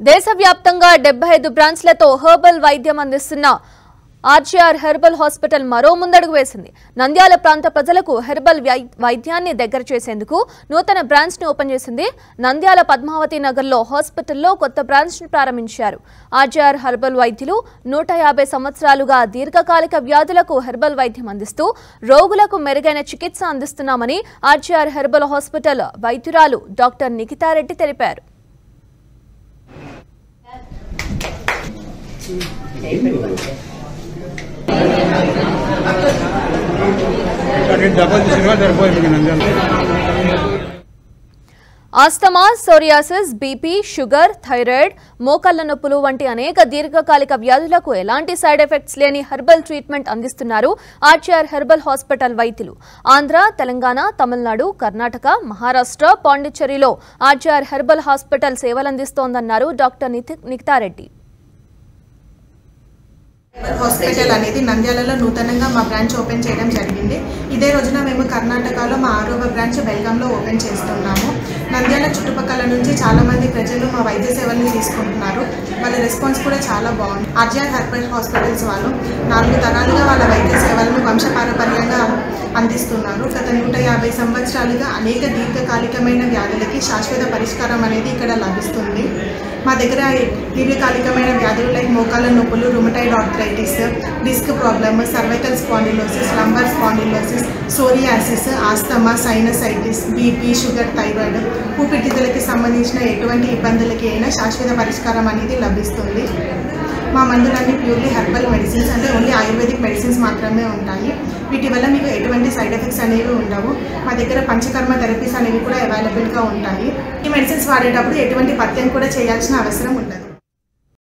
దేశవ్యాప్తంగా డెబ్బై ఐదు బ్రాంచ్లతో హెర్బల్ వైద్యం అందిస్తున్న ఆర్జీఆర్ హెర్బల్ హాస్పిటల్ మరో ముందడుగు వేసింది నంద్యాల ప్రాంత ప్రజలకు హెర్బల్ వై- వైద్యాన్ని దగ్గర చేసేందుకు నూతన బ్రాంచ్ ని ఓపెన్ చేసింది నంద్యాల పద్మావతి నగర్లో హాస్పిటల్లో కొత్త బ్రాంచ్ ని ప్రారంభించారు ఆర్జీఆర్ హెర్బల్ వైద్యులు నూట యాభై సంవత్సరాలుగా దీర్ఘకాలిక వ్యాధులకు హెర్బల్ వైద్యం అందిస్తూ రోగులకు మెరుగైన చికిత్స అందిస్తున్నామని ఆర్జీఆర్ హెర్బల్ హాస్పిటల్ వైద్యురాలు డాక్టర్ నిఖితారెడ్డి తెలిపారు అటు డబల్ సినిమా సరిపోయింది Nandyal asthma psoriasis BP sugar thyroid మోకాళ్ల నొప్పులు వంటి అనేక దీర్ఘకాలిక వ్యాధులకు ఎలాంటి సైడ్ ఎఫెక్ట్స్ లేని హెర్బల్ ట్రీట్మెంట్ అందిస్తున్నారు ఆర్చర్ హెర్బల్ హాస్పిటల్ వైద్యులు ఆంధ్ర తెలంగాణ తమిళనాడు కర్ణాటక మహారాష్ట్ర పాండిచ్చేరిలో ఆర్చర్ హెర్బల్ హాస్పిటల్ సేవలందిస్తోందన్నారు డాక్టర్ నితి- నిఖితారెడ్డి హాస్పిటల్ అనేది నంద్యాలలో నూతనంగా మా బ్రాంచ్ ఓపెన్ చేయడం జరిగింది ఇదే రోజున మేము కర్ణాటకలో మా ఆరవ బ్రాంచ్ బెల్గాంలో ఓపెన్ చేస్తున్నాము నంద్యాల చుట్టుపక్కల నుంచి చాలా మంది ప్రజలు మా వైద్య సేవల్ని తీసుకుంటున్నారు వాళ్ళ రెస్పాన్స్ కూడా చాలా బాగుంది ఆర్జీఆర్ హెర్బల్ హాస్పిటల్స్ వాళ్ళు నాలుగు తరాలుగా వాళ్ళ వైద్య సేవలను వంశపారపర్యంగా అందిస్తున్నారు గత నూట యాభై సంవత్సరాలుగా అనేక దీర్ఘకాలికమైన వ్యాధులకి శాశ్వత పరిష్కారం అనేది ఇక్కడ లభిస్తుంది మా దగ్గర దీర్ఘకాలికమైన వ్యాధులు లైక్ మోకాళ్ళ నొప్పులు rheumatoid arthritis disc problem cervical spondylosis lumbar spondylosis psoriasis asthma sinusitis BP sugar thyroid ఊపిరితిత్తులకి సంబంధించిన ఎటువంటి ఇబ్బందులకి అయినా శాశ్వత పరిష్కారం అనేది లభిస్తుంది మా మందులన్నీ ప్యూర్లీ హెర్బల్ మెడిసిన్స్ అంటే ఓన్లీ ఆయుర్వేదిక్ మెడిసిన్స్ మాత్రమే ఉంటాయి వీటి వల్ల మీకు ఎటువంటి సైడ్ ఎఫెక్ట్స్ అనేవి ఉండవు మా దగ్గర పంచకర్మ థెరపీస్ అనేవి కూడా అవైలబుల్గా ఉంటాయి ఈ మెడిసిన్స్ వాడేటప్పుడు ఎటువంటి పథ్యం కూడా చేయాల్సిన అవసరం ఉండదు